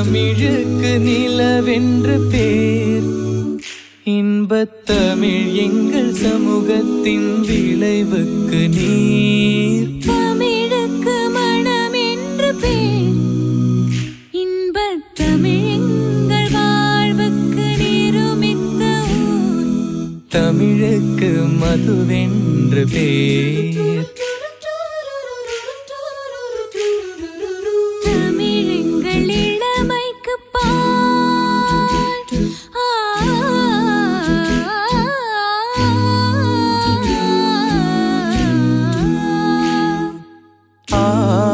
தமிழுக்கு நிலவென்று பேர் இன்பத் தமிழ் எங்கள் சமூகத்தின் விளைவுக்கு நீர் தமிழுக்கு மனம் என்று பேர் இன்பத் தமிழ் எங்கள் வாழ்வுக்கு நிருமித்த ஊர் தமிழுக்கு மதுவென்று பேர் தமிழெங்கள் இளமைக்கு பால் ஆ ஆ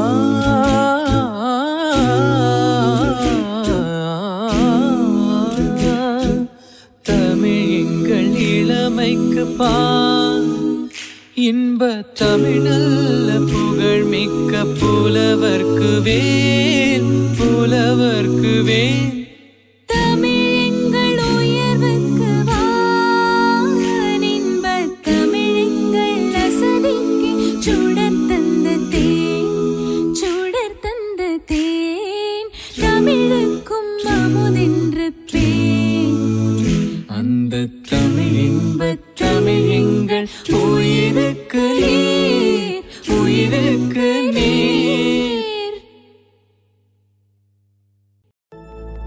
தமிழ் எங்கள் இளமைக்கு பால் இன்ப தமிழல்ல புகழ் மிக்க புலவர்க்கு வேல் புலவர்க்கு வேல் தமிழ் எங்கள் உயர்வுக்கு வான் இன்பத் தமிழ் எங்கள் அசதிக்கு சுடர் தந்த தேன் சுடர் தந்த தேன் தமிழுக்கும் அமுதென்று பேன் அந்த தமிழ் இன்பத் தமிழ் எங்கள் உயிருக்கு நேர் உயிருக்கு நேர்